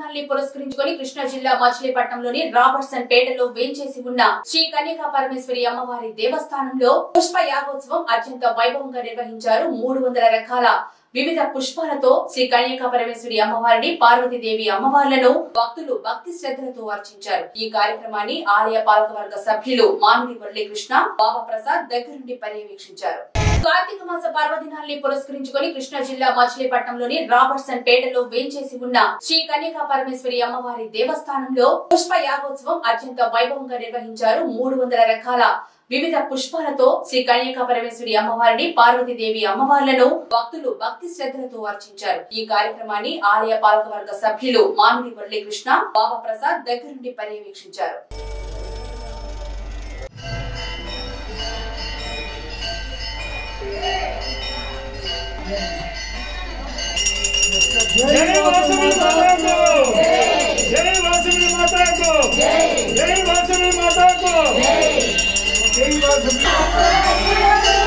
పర్వదినాల్ని పురస్కరించుకొని కృష్ణా జిల్లా మచిలీపట్నంలోని రాబర్ట్సన్ పేటలో వేంచేసి ఉన్న శ్రీ కన్యకా పరమేశ్వరి అమ్మవారి దేవస్థానంలో పుష్ప యాగోత్సవం అత్యంత వైభవంగా నిర్వహించారు మూడు వందల రకాల వివిధ పుష్పాలతో శ్రీ కన్యకా పరమేశ్వరి అమ్మవారిని పార్వతీదేవి అమ్మవార్లను భక్తులు భక్తి శ్రద్ధలతో అర్చించారు ఈ కార్యక్రమాన్ని ఆలయ పాలకవర్గ సభ్యులు మామిడి మురళీకృష్ణ బాబా ప్రసాద్ దగ్గరుండి పర్యవేక్షించారు కార్తీక మాస పర్వదినాల్ని పురస్కరించుకొని కృష్ణా జిల్లా మచిలీపట్నంలోని రాబర్ట్సన్ పేటలో వేంచేసి ఉన్న శ్రీ కన్యకా పరమేశ్వరి అమ్మవారి దేవస్థానంలో పుష్ప యాగోత్సవం అత్యంత వైభవంగా నిర్వహించారు మూడు వందల రకాల వివిధ పుష్పాలతో శ్రీ కన్యకా పరమేశ్వరి అమ్మవారిని పార్వతీదేవి అమ్మవార్లను భక్తులు భక్తి శ్రద్ధలతో అర్చించారు ఈ కార్యక్రమాన్ని ఆలయ పాలకవర్గ సభ్యులు మామిడి మురళీకృష్ణ బాబా ప్రసాద్ దగ్గరుండి పర్యవేక్షించారు जय वासवी माता को जय वासवी माता को जय वासवी माता को जय वासवी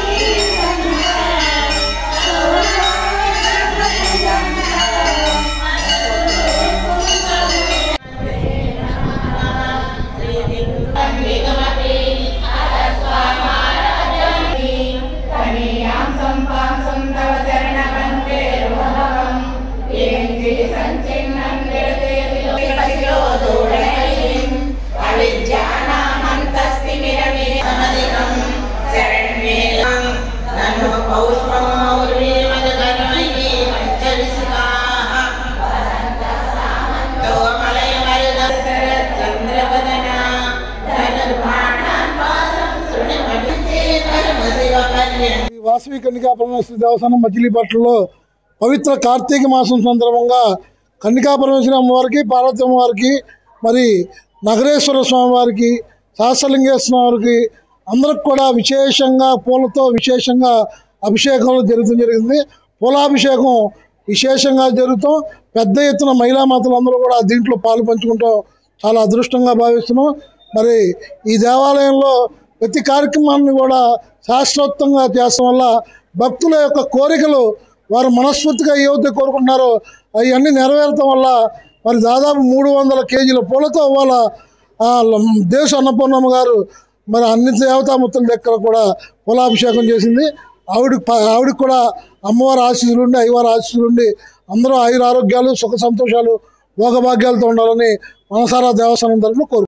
ఈ వాసవి కన్నికా పరమేశ్వరి దేవస్థానం మచిలీపట్నంలో పవిత్ర కార్తీక మాసం సందర్భంగా కన్నికా పరమేశ్వరి అమ్మవారికి పార్వతి అమ్మవారికి మరి నగరేశ్వర స్వామివారికి సహస్రలింగేశ్వర స్వామివారికి అందరికి కూడా విశేషంగా పూలతో విశేషంగా అభిషేకంలో జరుగుతూ జరిగింది పూలాభిషేకం విశేషంగా జరుగుతాం పెద్ద ఎత్తున మహిళా మాతలు అందరూ కూడా దీంట్లో పాలు పంచుకుంటాం చాలా అదృష్టంగా భావిస్తున్నాం మరి ఈ దేవాలయంలో ప్రతి కార్యక్రమాన్ని కూడా శాశ్వతంగా చేస్తాం వల్ల భక్తుల యొక్క కోరికలు వారు మనస్ఫూర్తిగా ఏవైతే కోరుకుంటున్నారో అవన్నీ నెరవేరటం వల్ల మరి దాదాపు మూడు వందల కేజీల పూలతో వాళ్ళ ఆ, లం- దేశ అన్నపూర్ణమ్మ గారు మరి అన్ని దేవతామూర్తుల దగ్గర కూడా పూలాభిషేకం చేసింది ఆవిడ ఆవిడకి కూడా అమ్మవారి ఆశీస్సులు ఉండి అయ్యవారి ఆశీస్సులు ఉండి అందరూ ఆయుర ఆరోగ్యాలు సుఖ సంతోషాలు భోగభాగ్యాలతో ఉండాలని మనసారా దేవస్థానం తరఫున కోరు